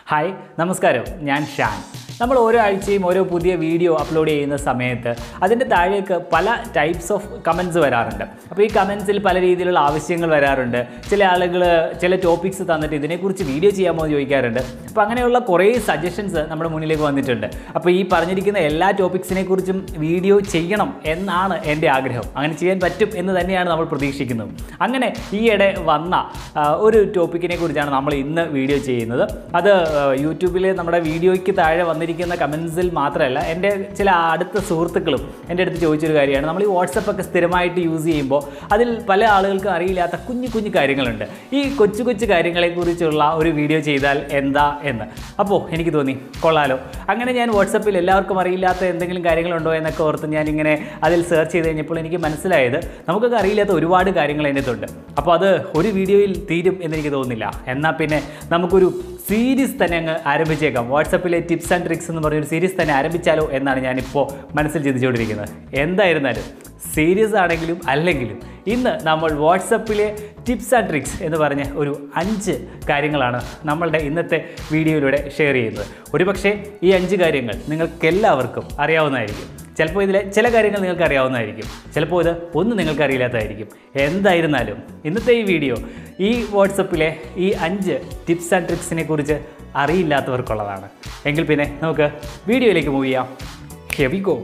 hi നമസ്കാരം ഞാൻ ഷാൻ നമ്മൾ ഓരോ ആഴ്ചയും ഓരോ പുതിയ വീഡിയോ അപ്ലോഡ് ചെയ്യുന്ന സമയത്ത് അതിൻ്റെ താഴേക്ക് പല ടൈപ്സ് ഓഫ് കമൻസ് വരാറുണ്ട് അപ്പോൾ ഈ കമൻസിൽ പല രീതിയിലുള്ള ആവശ്യങ്ങൾ വരാറുണ്ട് ചില ആളുകൾ ചില ടോപ്പിക്സ് തന്നിട്ട് ഇതിനെക്കുറിച്ച് വീഡിയോ ചെയ്യാമോ എന്ന് ചോദിക്കാറുണ്ട് അപ്പോൾ അങ്ങനെയുള്ള കുറേ സജഷൻസ് നമ്മുടെ മുന്നിലേക്ക് വന്നിട്ടുണ്ട് അപ്പോൾ ഈ പറഞ്ഞിരിക്കുന്ന എല്ലാ ടോപ്പിക്സിനെ കുറിച്ചും വീഡിയോ ചെയ്യണം എന്നാണ് എൻ്റെ ആഗ്രഹം അങ്ങനെ ചെയ്യാൻ പറ്റും എന്ന് തന്നെയാണ് നമ്മൾ പ്രതീക്ഷിക്കുന്നത് അങ്ങനെ ഈയിടെ വന്ന ആ, ഒരു ടോപ്പിക്കിനെ കുറിച്ചാണ് നമ്മൾ ഇന്ന് വീഡിയോ ചെയ്യുന്നത് അത് യൂട്യൂബിൽ നമ്മുടെ വീഡിയോയ്ക്ക് താഴെ വന്നിരിക്കുന്ന കമൻസിൽ മാത്രമല്ല എൻ്റെ ചില അടുത്ത സുഹൃത്തുക്കളും എൻ്റെ അടുത്ത് ചോദിച്ചൊരു കാര്യമാണ് നമ്മൾ ഈ വാട്സപ്പ് ഒക്കെ സ്ഥിരമായിട്ട് യൂസ് ചെയ്യുമ്പോൾ അതിൽ പല ആളുകൾക്കും അറിയില്ലാത്ത കുഞ്ഞു കുഞ്ഞു കാര്യങ്ങളുണ്ട് ഈ കൊച്ചു കൊച്ചു കാര്യങ്ങളെക്കുറിച്ചുള്ള ഒരു വീഡിയോ ചെയ്താൽ എന്താ എന്ന് അപ്പോൾ എനിക്ക് തോന്നി കൊള്ളാലോ അങ്ങനെ ഞാൻ വാട്സപ്പിൽ എല്ലാവർക്കും അറിയില്ലാത്ത എന്തെങ്കിലും കാര്യങ്ങളുണ്ടോ എന്നൊക്കെ ഓർത്ത് ഞാനിങ്ങനെ അതിൽ സെർച്ച് ചെയ്ത് കഴിഞ്ഞപ്പോൾ എനിക്ക് മനസ്സിലായത് നമുക്കൊക്കെ അറിയില്ലാത്ത ഒരുപാട് കാര്യങ്ങൾ അതിനകത്തുണ്ട് അപ്പോൾ അത് ഒരു വീഡിയോയിൽ തീരും എന്നെനിക്ക് തോന്നുന്നില്ല എന്നാൽ പിന്നെ നമുക്കൊരു സീരീസ് തന്നെ അങ്ങ് ആരംഭിച്ചേക്കാം വാട്സപ്പിലെ ടിപ്സ് ആൻഡ് ട്രിക്സ് എന്ന് പറഞ്ഞൊരു സീരീസ് തന്നെ ആരംഭിച്ചാലോ എന്നാണ് ഞാനിപ്പോൾ മനസ്സിൽ ചിന്തിച്ചുകൊണ്ടിരിക്കുന്നത് എന്തായിരുന്നാലും സീരീസ് ആണെങ്കിലും അല്ലെങ്കിലും ഇന്ന് നമ്മൾ വാട്സപ്പിലെ ടിപ്സ് ആൻഡ് ട്രിക്സ് എന്ന് പറഞ്ഞ ഒരു അഞ്ച് കാര്യങ്ങളാണ് നമ്മളുടെ ഇന്നത്തെ വീഡിയോയിലൂടെ ഷെയർ ചെയ്യുന്നത് ഒരുപക്ഷേ ഈ അഞ്ച് കാര്യങ്ങൾ നിങ്ങൾക്കെല്ലാവർക്കും അറിയാവുന്നതായിരിക്കും ചിലപ്പോൾ ഇതിലെ ചില കാര്യങ്ങൾ നിങ്ങൾക്ക് അറിയാവുന്നതായിരിക്കും ചിലപ്പോൾ ഇത് ഒന്നും നിങ്ങൾക്ക് അറിയില്ലാത്തതായിരിക്കും എന്തായിരുന്നാലും ഇന്നത്തെ ഈ വീഡിയോ ഈ വാട്സപ്പിലെ ഈ അഞ്ച് ടിപ്സ് ആൻഡ് ട്രിക്സിനെ കുറിച്ച് അറിയില്ലാത്തവർക്കുള്ളതാണ് എങ്കിൽ പിന്നെ നമുക്ക് വീഡിയോയിലേക്ക് മൂവ് ചെയ്യാം ഹെവി ഗോ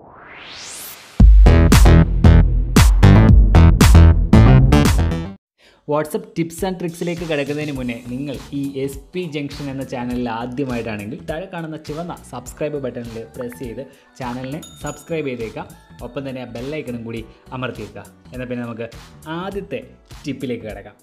വാട്സപ്പ് ടിപ്സ് ആൻഡ് ട്രിക്സിലേക്ക് കിടക്കുന്നതിന് മുന്നേ നിങ്ങൾ ഈ എസ് പി ജംഗ്ഷൻ എന്ന ചാനലിൽ ആദ്യമായിട്ടാണെങ്കിൽ താഴെ കാണുന്ന ചുവന്ന സബ്സ്ക്രൈബ് ബട്ടണിൽ പ്രസ് ചെയ്ത് ചാനലിനെ സബ്സ്ക്രൈബ് ചെയ്തേക്കാം ഒപ്പം തന്നെ ആ ബെല്ലൈക്കണും കൂടി അമർത്തിയേക്കുക എന്നാൽ പിന്നെ നമുക്ക് ആദ്യത്തെ ടിപ്പിലേക്ക് കിടക്കാം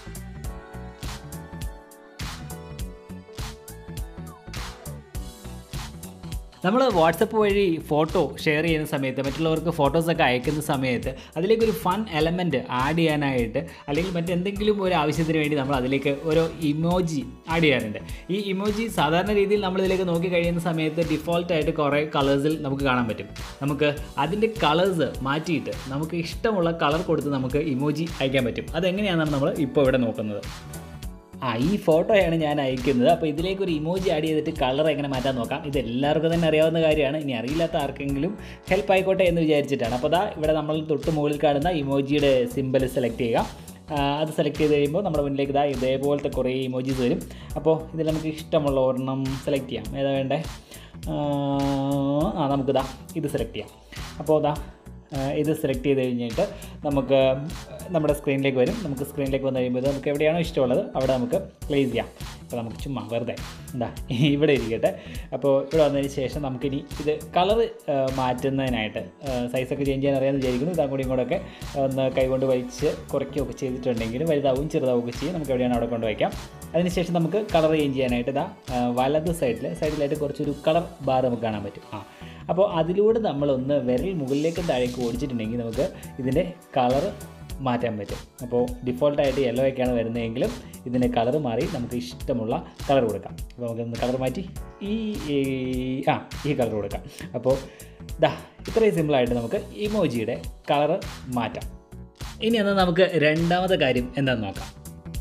നമ്മൾ വാട്സപ്പ് വഴി ഫോട്ടോ ഷെയർ ചെയ്യുന്ന സമയത്ത് മറ്റുള്ളവർക്ക് ഫോട്ടോസൊക്കെ അയക്കുന്ന സമയത്ത് അതിലേക്ക് ഒരു ഫൺ എലമെൻറ്റ് ആഡ് ചെയ്യാനായിട്ട് അല്ലെങ്കിൽ മറ്റെന്തെങ്കിലും ഒരു ആവശ്യത്തിന് വേണ്ടി നമ്മൾ അതിലേക്ക് ഓരോ ഇമോജി ആഡ് ചെയ്യാറുണ്ട് ഈ ഇമോജി സാധാരണ രീതിയിൽ നമ്മൾ ഇതിലേക്ക് നോക്കി കഴിയുന്ന സമയത്ത് ഡിഫോൾട്ടായിട്ട് കുറേ കളേഴ്സിൽ നമുക്ക് കാണാൻ പറ്റും നമുക്ക് അതിൻ്റെ കളേഴ്സ് മാറ്റിയിട്ട് നമുക്ക് ഇഷ്ടമുള്ള കളർ കൊടുത്ത് നമുക്ക് ഇമോജി അയക്കാൻ പറ്റും അതെങ്ങനെയാണെന്നാണ് നമ്മൾ ഇപ്പോൾ ഇവിടെ നോക്കുന്നത് ആ ഈ ഫോട്ടോയാണ് ഞാൻ അയക്കുന്നത് അപ്പോൾ ഇതിലേക്ക് ഒരു ഇമോജി ആഡ് ചെയ്തിട്ട് കളർ എങ്ങനെ മാറ്റാൻ നോക്കാം ഇത് എല്ലാവർക്കും തന്നെ അറിയാവുന്ന കാര്യമാണ് ഇനി അറിയില്ലാത്ത ആർക്കെങ്കിലും ഹെൽപ്പ് ആയിക്കോട്ടെ എന്ന് വിചാരിച്ചിട്ടാണ് അപ്പോൾ ദാ ഇവിടെ നമ്മൾ തൊട്ട് മുകളിൽ കാണുന്ന ഇമോജിയുടെ സിമ്പൽ സെലക്ട് ചെയ്യുക ആ, അത് സെലക്ട് ചെയ്ത് കഴിയുമ്പോൾ നമ്മുടെ മുന്നിലേക്ക് ഇതാ ഇതേപോലത്തെ കുറേ ഇമോജീസ് വരും അപ്പോൾ ഇതിൽ നമുക്ക് ഇഷ്ടമുള്ള ഒരെണ്ണം സെലക്ട് ചെയ്യാം ഏതാ വേണ്ടേ ആ, ആ നമുക്കിതാ ഇത് സെലക്ട് ചെയ്യാം അപ്പോൾ ഇതാ ആഹ് ഇത് സെലക്ട് ചെയ്ത് കഴിഞ്ഞിട്ട് നമുക്ക് നമ്മുടെ സ്ക്രീനിലേക്ക് വരും നമുക്ക് സ്ക്രീനിലേക്ക് വന്നു കഴിയുമ്പോൾ ഇത് നമുക്ക് എവിടെയാണോ ഇഷ്ടമുള്ളത് അവിടെ നമുക്ക് പ്ലേസ് ചെയ്യാം അപ്പോൾ നമുക്ക് ചുമ്മാ വെറുതെ എന്താ ഇവിടെ ഇരിക്കട്ടെ അപ്പോൾ ഇവിടെ വന്നതിന് ശേഷം നമുക്കിനി ഇത് കളർ മാറ്റുന്നതിനായിട്ട് സൈസൊക്കെ ചേഞ്ച് ചെയ്യാൻ അറിയാമെന്ന് വിചാരിക്കുന്നു ഇതാ കൂടി ഇങ്ങോട്ടൊക്കെ ഒന്ന് കൈകൊണ്ട് വലിച്ച് കുറയ്ക്കുകയൊക്കെ ചെയ്തിട്ടുണ്ടെങ്കിൽ വലുതാവും ചെറുതാവുകയൊക്കെ ചെയ്യും നമുക്ക് എവിടെയാണ് അവിടെ കൊണ്ട് വയ്ക്കാം അതിനുശേഷം നമുക്ക് കളർ ചേഞ്ച് ചെയ്യാനായിട്ട് ഇതാ ആഹ് വലത് സൈഡിൽ സൈഡിലായിട്ട് കുറച്ചൊരു കളർ ബാർ നമുക്ക് കാണാൻ പറ്റും ആ അപ്പോൾ അതിലൂടെ നമ്മളൊന്ന് വിരൽ മുകളിലേക്കും താഴേക്ക് ഓടിച്ചിട്ടുണ്ടെങ്കിൽ നമുക്ക് ഇതിൻ്റെ കളർ മാറ്റാൻ പറ്റും അപ്പോൾ ഡിഫോൾട്ടായിട്ട് യെല്ലോ ഒക്കെയാണ് വരുന്നതെങ്കിലും ഇതിൻ്റെ കളർ മാറി നമുക്ക് ഇഷ്ടമുള്ള കളർ കൊടുക്കാം അപ്പോൾ നമുക്കൊന്ന് കളർ മാറ്റി ഈ ഈ- ആ ഈ കളർ കൊടുക്കാം അപ്പോൾ ദാ ഇത്രയും സിമ്പിളായിട്ട് നമുക്ക് ഇമോജിയുടെ കളർ മാറ്റാം ഇനി എന്നാൽ നമുക്ക് രണ്ടാമത്തെ കാര്യം എന്താണെന്ന് നോക്കാം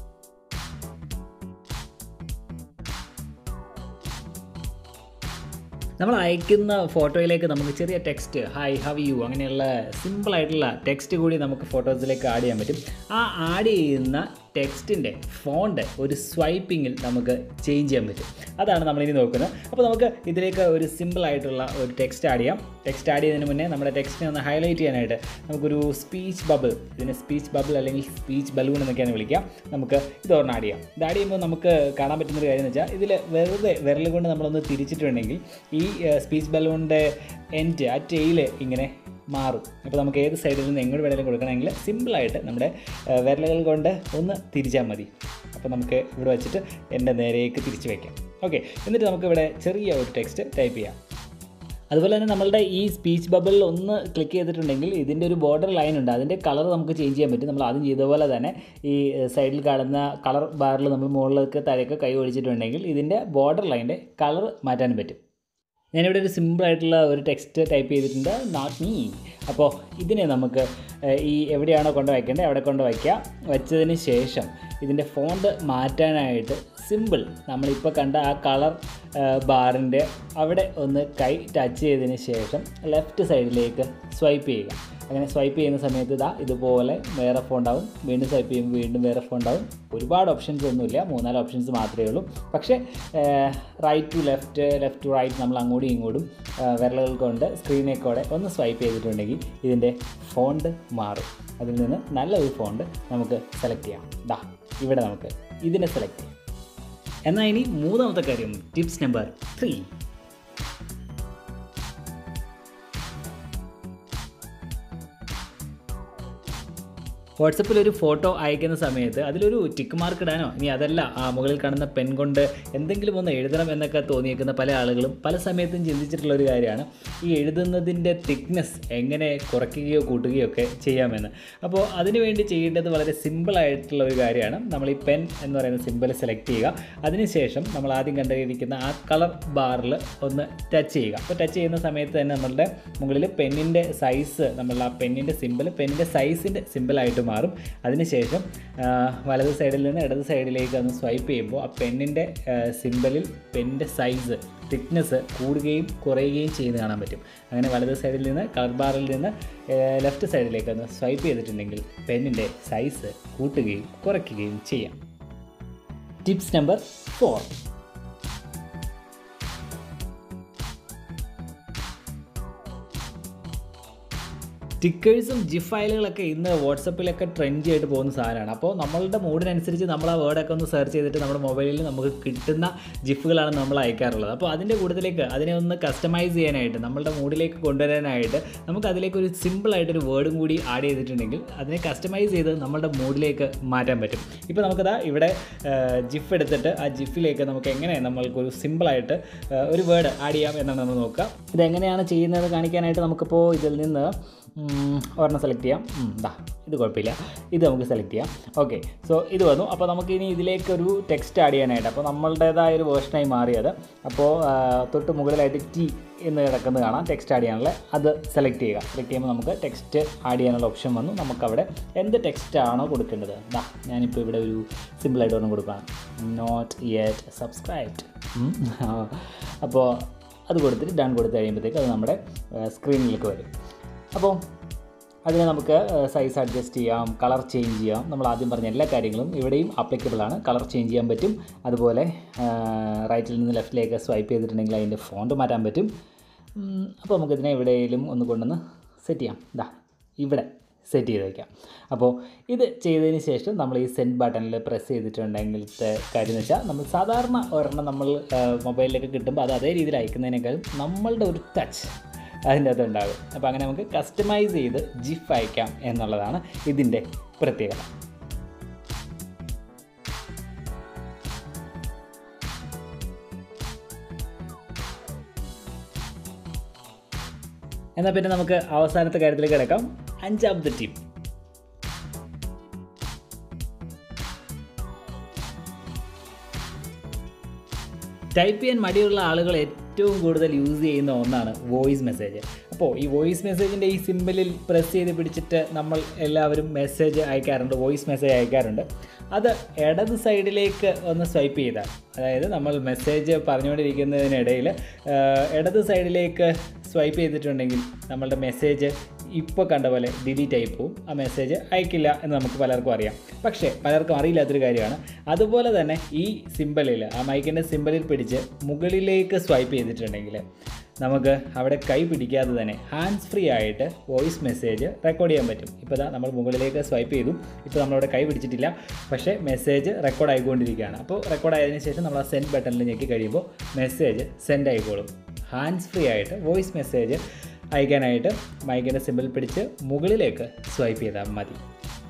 നമ്മൾ അയക്കുന്ന ഫോട്ടോയിലേക്ക് നമുക്ക് ചെറിയ ടെക്സ്റ്റ് ഹായ് ഹവ് യു അങ്ങനെയുള്ള സിമ്പിളായിട്ടുള്ള ടെക്സ്റ്റ് കൂടി നമുക്ക് ഫോട്ടോസിലേക്ക് ആഡ് ചെയ്യാൻ പറ്റും ആ ആഡ് ചെയ്യുന്ന ടെക്സ്റ്റിൻ്റെ ഫോണ്ട് ഒരു സ്വൈപ്പിങ്ങിൽ നമുക്ക് ചേഞ്ച് ചെയ്യാൻ പറ്റും അതാണ് നമ്മളിനി നോക്കുന്നത് അപ്പോൾ നമുക്ക് ഇതിലേക്ക് ഒരു സിമ്പിളായിട്ടുള്ള ഒരു ടെക്സ്റ്റ് ആഡ് ചെയ്യാം ടെക്സ്റ്റ് ആഡ് ചെയ്യുന്നതിന് മുന്നേ നമ്മുടെ ടെക്സ്റ്റിനെ ഒന്ന് ഹൈലൈറ്റ് ചെയ്യാനായിട്ട് നമുക്കൊരു സ്പീച്ച് ബബിൾ ഇതിനെ സ്പീച്ച് ബബിൾ അല്ലെങ്കിൽ സ്പീച്ച് ബലൂൺ എന്നൊക്കെയാണ് വിളിക്കുക നമുക്ക് ഇത് ഒരെണ്ണം ആഡ് ചെയ്യാം ഇത് ആഡ് ചെയ്യുമ്പോൾ നമുക്ക് കാണാൻ പറ്റുന്ന ഒരു കാര്യം എന്ന് വെച്ചാൽ ഇതിൽ വെറുതെ വിരൽ കൊണ്ട് നമ്മളൊന്ന് തിരിച്ചിട്ടുണ്ടെങ്കിൽ ഈ സ്പീച്ച് ബലൂണിൻ്റെ എൻഡ് ആ ടെയിൽ ഇങ്ങനെ മാറും അപ്പോൾ നമുക്ക് ഏത് സൈഡിൽ നിന്ന് എങ്ങോട്ട് വേണമെങ്കിലും കൊടുക്കണമെങ്കിൽ സിമ്പിളായിട്ട് നമ്മുടെ ആ, വിരലുകൾ കൊണ്ട് ഒന്ന് തിരിച്ചാൽ മതി അപ്പോൾ നമുക്ക് ഇവിടെ വെച്ചിട്ട് എൻ്റെ നേരേക്ക് തിരിച്ച് വയ്ക്കാം ഓക്കെ എന്നിട്ട് നമുക്ക് ഇവിടെ ചെറിയ ഒരു ടെക്സ്റ്റ് ടൈപ്പ് ചെയ്യാം അതുപോലെ തന്നെ നമ്മളുടെ ഈ സ്പീച്ച് ബബിളിൽ ഒന്ന് ക്ലിക്ക് ചെയ്തിട്ടുണ്ടെങ്കിൽ ഇതിൻ്റെ ഒരു ബോർഡർ ലൈൻ ഉണ്ട് അതിൻ്റെ കളർ നമുക്ക് ചേഞ്ച് ചെയ്യാൻ പറ്റും നമ്മൾ ആദ്യം ചെയ്ത പോലെ തന്നെ ഈ സൈഡിൽ കാണുന്ന കളർ ബാറിൽ നമ്മൾ മുകളിലേക്ക് താഴേക്ക് കൈ ഒഴിച്ചിട്ടുണ്ടെങ്കിൽ ഇതിൻ്റെ ബോർഡർ ലൈൻ്റെ കളർ മാറ്റാനും പറ്റും ഞാനിവിടെ ഒരു സിമ്പിളായിട്ടുള്ള ഒരു ടെക്സ്റ്റ് ടൈപ്പ് ചെയ്തിട്ടുണ്ട് നോട്ട് മീ അപ്പോൾ ഇതിനെ നമുക്ക് ഏഹ്, ഈ എവിടെയാണോ കൊണ്ട് വയ്ക്കേണ്ടത് അവിടെ കൊണ്ട് വയ്ക്കുക വെച്ചതിന് ശേഷം ഇതിൻ്റെ ഫോണ്ട് മാറ്റാനായിട്ട് സിമ്പിൾ നമ്മളിപ്പോൾ കണ്ട ആ കളർ ബാറിൻ്റെ അവിടെ ഒന്ന് കൈ ടച്ച് ചെയ്തതിന് ശേഷം ലെഫ്റ്റ് സൈഡിലേക്ക് സ്വൈപ്പ് ചെയ്യുക അങ്ങനെ സ്വൈപ്പ് ചെയ്യുന്ന സമയത്ത് ഇതാ ഇതുപോലെ വേറെ ഫോൺ ഉണ്ടാവും വീണ്ടും സ്വൈപ്പ് ചെയ്യുമ്പോൾ വീണ്ടും വേറെ ഫോൺ ഉണ്ടാവും ഒരുപാട് ഓപ്ഷൻസ് ഒന്നുമില്ല മൂന്നാല് ഓപ്ഷൻസ് മാത്രമേ ഉള്ളൂ പക്ഷേ right to left left to right നമ്മൾ അങ്ങോട്ടും ഇങ്ങോട്ടും ആ, വിരലുകൾ കൊണ്ട് സ്ക്രീനേക്കൂടെ ഒന്ന് സ്വൈപ്പ് ചെയ്തിട്ടുണ്ടെങ്കിൽ ഇതിൻ്റെ ഫോണ്ട് മാറും അതിൽ നിന്ന് നല്ലൊരു ഫോണ്ട് നമുക്ക് സെലക്ട് ചെയ്യാം ദാ ഇവിടെ നമുക്ക് ഇതിനെ സെലക്ട് ചെയ്യാം എന്നാൽ ഇനി മൂന്നാമത്തെ കാര്യം ടിപ്സ് നമ്പർ ത്രീ വാട്സപ്പിൽ ഒരു ഫോട്ടോ അയക്കുന്ന സമയത്ത് അതിലൊരു ടിക്ക് മാർക്ക് ഇടാനോ ഇനി അതല്ല ആ മുകളിൽ കാണുന്ന പെൻ കൊണ്ട് എന്തെങ്കിലും ഒന്ന് എഴുതണം എന്നൊക്കെ തോന്നിയേക്കുന്ന പല ആളുകളും പല സമയത്തും ചിന്തിച്ചിട്ടുള്ള ഒരു കാര്യമാണ് ഈ എഴുതുന്നതിൻ്റെ തിക്നെസ് എങ്ങനെ കുറയ്ക്കുകയോ കൂട്ടുകയോ ഒക്കെ ചെയ്യാമെന്ന് അപ്പോൾ അതിന് വേണ്ടി ചെയ്യേണ്ടത് വളരെ സിമ്പിളായിട്ടുള്ള ഒരു കാര്യമാണ് നമ്മൾ ഈ പെൻ എന്ന് പറയുന്ന സിമ്പിൾ സെലക്ട് ചെയ്യുക അതിനുശേഷം നമ്മൾ ആദ്യം കണ്ടുപിടിക്കുന്ന ആ കളർ ബാറിൽ ഒന്ന് ടച്ച് ചെയ്യുക അപ്പോൾ ടച്ച് ചെയ്യുന്ന സമയത്ത് തന്നെ നമ്മളുടെ മുകളിൽ പെന്നിൻ്റെ സൈസ് നമ്മൾ ആ പെന്നിൻ്റെ സിമ്പിൾ പെന്നിൻ്റെ സൈസിൻ്റെ സിമ്പിളായിട്ട് മാറും അതിനുശേഷം ആ, വലത് സൈഡിൽ നിന്ന് ഇടത് സൈഡിലേക്ക് ഒന്ന് സ്വൈപ്പ് ചെയ്യുമ്പോൾ ആ പെന്നിൻ്റെ സിമ്പിളിൽ പെന്നിൻ്റെ സൈസ് തിക്നെസ് കൂടുകയും കുറയുകയും ചെയ്യുന്നത് കാണാൻ പറ്റും അങ്ങനെ വലത് സൈഡിൽ നിന്ന് കളർ ബാറിൽ നിന്ന് ലെഫ്റ്റ് സൈഡിലേക്ക് ഒന്ന് സ്വൈപ്പ് ചെയ്തിട്ടുണ്ടെങ്കിൽ പെന്നിൻ്റെ സൈസ് കൂട്ടുകയും കുറയ്ക്കുകയും ചെയ്യാം ടിപ്സ് നമ്പർ ഫോർ സ്റ്റിക്കേഴ്സും ജിഫ് ഫയലുകളൊക്കെ ഇന്ന് വാട്സപ്പിലൊക്കെ ട്രെൻഡി ആയിട്ട് പോകുന്ന സാധനമാണ് അപ്പോൾ നമ്മളുടെ മൂഡിനനുസരിച്ച് നമ്മൾ ആ വേർഡൊക്കെ ഒന്ന് സെർച്ച് ചെയ്തിട്ട് നമ്മുടെ മൊബൈലിൽ നമുക്ക് കിട്ടുന്ന ജിഫുകളാണ് നമ്മൾ അയക്കാറുള്ളത് അപ്പോൾ അതിൻ്റെ കൂടുതലേക്ക് അതിനെ ഒന്ന് കസ്റ്റമൈസ് ചെയ്യാനായിട്ട് നമ്മളുടെ മൂഡിലേക്ക് കൊണ്ടുവരാനായിട്ട് നമുക്ക് അതിലേക്ക് ഒരു സിമ്പിളായിട്ടൊരു വേർഡും കൂടി ആഡ് ചെയ്തിട്ടുണ്ടെങ്കിൽ അതിനെ കസ്റ്റമൈസ് ചെയ്ത് നമ്മളുടെ മൂഡിലേക്ക് മാറ്റാൻ പറ്റും ഇപ്പോൾ നമുക്കതാ ഇവിടെ ജിഫ് എടുത്തിട്ട് ആ ജിഫിലേക്ക് നമുക്ക് എങ്ങനെ നമ്മൾക്കൊരു സിമ്പിളായിട്ട് ഒരു വേർഡ് ആഡ് ചെയ്യാം എന്നാണ് നമ്മൾ നോക്കുക ഇതെങ്ങനെയാണ് ചെയ്യുന്നത് കാണിക്കാനായിട്ട് നമുക്കിപ്പോൾ ഇതിൽ നിന്ന് ഉം, ഒരെണ്ണം സെലക്ട് ചെയ്യാം ഉം, ദാ ഇത് കുഴപ്പമില്ല ഇത് നമുക്ക് സെലക്ട് ചെയ്യാം ഓക്കെ സോ ഇത് വന്നു അപ്പോൾ നമുക്ക് ഇനി ഇതിലേക്കൊരു ടെക്സ്റ്റ് ആഡ് ചെയ്യാനായിട്ട് അപ്പോൾ നമ്മളുടേതായ ഒരു വേർഷനായി മാറിയത് അപ്പോൾ ആ, തൊട്ട് മുകളിലായിട്ട് ടി എന്ന് കിടക്കുന്നത് കാണാം ടെക്സ്റ്റ് ആഡ് ചെയ്യാനുള്ള അത് സെലക്ട് ചെയ്യുക സെലക്ട് ചെയ്യുമ്പോൾ നമുക്ക് ടെക്സ്റ്റ് ആഡ് ചെയ്യാനുള്ള ഓപ്ഷൻ വന്നു നമുക്കവിടെ എന്ത് ടെക്സ്റ്റ് ആണോ കൊടുക്കേണ്ടത് ദാ ഞാനിപ്പോൾ ഇവിടെ ഒരു സിമ്പിളായിട്ട് ഒന്നും കൊടുക്കുകയാണ് നോട്ട് യെറ്റ് സബ്സ്ക്രൈബ്ഡ് അപ്പോൾ അത് കൊടുത്തിട്ട് ഡൺ കൊടുത്ത് കഴിയുമ്പോഴത്തേക്ക് അത് നമ്മുടെ സ്ക്രീനിലേക്ക് വരും അപ്പോൾ അതിനെ നമുക്ക് സൈസ് അഡ്ജസ്റ്റ് ചെയ്യാം കളർ ചേഞ്ച് ചെയ്യാം നമ്മൾ ആദ്യം പറഞ്ഞ എല്ലാ കാര്യങ്ങളും ഇവിടെയും ആപ്ലിക്കബിൾ ആണ് കളർ ചേഞ്ച് ചെയ്യാൻ പറ്റും അതുപോലെ റൈറ്റിൽ നിന്ന് ലെഫ്റ്റിലേക്ക് സ്വൈപ്പ് ചെയ്തിട്ടുണ്ടെങ്കിൽ അതിൻ്റെ ഫോണ്ട് മാറ്റാൻ പറ്റും ഉം, അപ്പോൾ നമുക്കിതിനെ എവിടെയെങ്കിലും ഒന്ന് കൊണ്ടുവന്ന് സെറ്റ് ചെയ്യാം ഇതാ ഇവിടെ സെറ്റ് ചെയ്ത് വയ്ക്കാം അപ്പോൾ ഇത് ചെയ്തതിന് ശേഷം നമ്മൾ ഈ സെൻഡ് ബട്ടണിൽ പ്രസ് ചെയ്തിട്ടുണ്ടെങ്കിലത്തെ കാര്യം എന്ന് വെച്ചാൽ നമ്മൾ സാധാരണ ഒരെണ്ണം നമ്മൾ മൊബൈലിലേക്ക് കിട്ടുമ്പോൾ അത് അതേ രീതിയിൽ അയക്കുന്നതിനേക്കാളും നമ്മളുടെ ഒരു ടച്ച് അതിൻ്റെ അകത്ത് ഉണ്ടാകും അപ്പോൾ അങ്ങനെ നമുക്ക് കസ്റ്റമൈസ് ചെയ്ത് ജിഫ് അയക്കാം എന്നുള്ളതാണ് ഇതിൻ്റെ പ്രത്യേകത എന്നാൽ പിന്നെ നമുക്ക് അവസാനത്തെ കാര്യത്തിലേക്ക് കിടക്കാം അഞ്ചാമത്തെ ടിപ്പ് ടൈപ്പ് ചെയ്യാൻ മടിയുള്ള ആളുകൾ ഏറ്റവും കൂടുതൽ യൂസ് ചെയ്യുന്ന ഒന്നാണ് വോയിസ് മെസ്സേജ് അപ്പോൾ ഈ വോയിസ് മെസ്സേജിൻ്റെ ഈ സിമ്പിളിൽ പ്രസ് ചെയ്ത് പിടിച്ചിട്ട് നമ്മൾ എല്ലാവരും മെസ്സേജ് അയക്കാറുണ്ട് വോയിസ് മെസ്സേജ് അയക്കാറുണ്ട് അത് ഇടത് സൈഡിലേക്ക് ഒന്ന് സ്വൈപ്പ് ചെയ്താൽ അതായത് നമ്മൾ മെസ്സേജ് പറഞ്ഞുകൊണ്ടിരിക്കുന്നതിനിടയിൽ ഇടത് സൈഡിലേക്ക് സ്വൈപ്പ് ചെയ്തിട്ടുണ്ടെങ്കിൽ നമ്മളുടെ മെസ്സേജ് ഇപ്പോൾ കണ്ട പോലെ ഡിലീറ്റ് ആയി പോവും ആ മെസ്സേജ് അയക്കില്ല എന്ന് നമുക്ക് പലർക്കും അറിയാം പക്ഷേ പലർക്കും അറിയില്ലാത്തൊരു കാര്യമാണ് അതുപോലെ തന്നെ ഈ സിമ്പലിൽ ആ മൈക്കിൻ്റെ സിമ്പലിൽ പിടിച്ച് മുകളിലേക്ക് സ്വൈപ്പ് ചെയ്തിട്ടുണ്ടെങ്കിൽ നമുക്ക് അവിടെ കൈ പിടിക്കാതെ തന്നെ ഹാൻഡ്സ് ഫ്രീ ആയിട്ട് വോയിസ് മെസ്സേജ് റെക്കോർഡ് ചെയ്യാൻ പറ്റും ഇപ്പോൾ ദാ നമ്മൾ മുകളിലേക്ക് സ്വൈപ്പ് ചെയ്തു ഇപ്പോൾ നമ്മളവിടെ കൈ പിടിച്ചിട്ടില്ല പക്ഷേ മെസ്സേജ് റെക്കോർഡ് ആയിക്കൊണ്ടിരിക്കുകയാണ് അപ്പോൾ റെക്കോർഡ് ആയതിനു ശേഷം നമ്മൾ ആ സെൻഡ് ബട്ടണിൽ ഞെക്കി കഴിയുമ്പോൾ മെസ്സേജ് സെൻഡ് ആയിക്കോളും ഹാൻഡ്സ് ഫ്രീ ആയിട്ട് വോയിസ് മെസ്സേജ് അയക്കാനായിട്ട് മൈക്കിൻ്റെ സിമ്പിൾ പിടിച്ച് മുകളിലേക്ക് സ്വൈപ്പ് ചെയ്താൽ മതി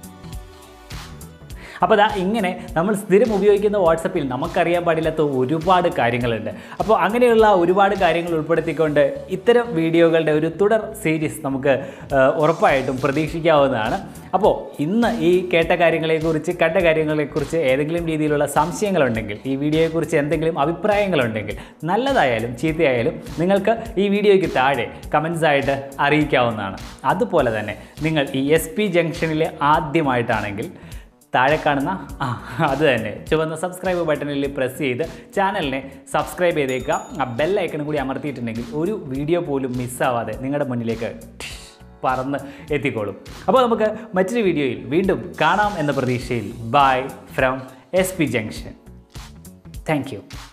അപ്പോൾ ദാ ഇങ്ങനെ നമ്മൾ സ്ഥിരം ഉപയോഗിക്കുന്ന വാട്സപ്പിൽ നമുക്കറിയാൻ പാടില്ലാത്ത ഒരുപാട് കാര്യങ്ങളുണ്ട് അപ്പോൾ അങ്ങനെയുള്ള ഒരുപാട് കാര്യങ്ങൾ ഉൾപ്പെടുത്തിക്കൊണ്ട് ഇത്തരം വീഡിയോകളുടെ ഒരു തുടർ സീരീസ് നമുക്ക് ആ, ഉറപ്പായിട്ടും പ്രതീക്ഷിക്കാവുന്നതാണ് അപ്പോൾ ഇന്ന് ഈ കേട്ട കാര്യങ്ങളെക്കുറിച്ച് കണ്ട കാര്യങ്ങളെക്കുറിച്ച് ഏതെങ്കിലും രീതിയിലുള്ള സംശയങ്ങളുണ്ടെങ്കിൽ ഈ വീഡിയോയെക്കുറിച്ച് എന്തെങ്കിലും അഭിപ്രായങ്ങളുണ്ടെങ്കിൽ നല്ലതായാലും ചീത്തയായാലും നിങ്ങൾക്ക് ഈ വീഡിയോയ്ക്ക് താഴെ കമൻസ് ആയിട്ട് അറിയിക്കാവുന്നതാണ് അതുപോലെ തന്നെ നിങ്ങൾ ഈ എസ് പി ജംഗ്ഷനിൽ ആദ്യമായിട്ടാണെങ്കിൽ താഴെ കാണുന്ന ആ അത് തന്നെ ചുവന്ന സബ്സ്ക്രൈബ് ബട്ടണിൽ പ്രസ് ചെയ്ത് ചാനലിനെ സബ്സ്ക്രൈബ് ചെയ്തേക്കുക ആ ബെൽ ഐക്കണും കൂടി അമർത്തിയിട്ടുണ്ടെങ്കിൽ ഒരു വീഡിയോ പോലും മിസ്സാവാതെ നിങ്ങളുടെ മുന്നിലേക്ക് പറന്ന് എത്തിക്കോളും അപ്പോൾ നമുക്ക് മറ്റൊരു വീഡിയോയിൽ വീണ്ടും കാണാം എന്ന പ്രതീക്ഷയിൽ bye from S P junction thank U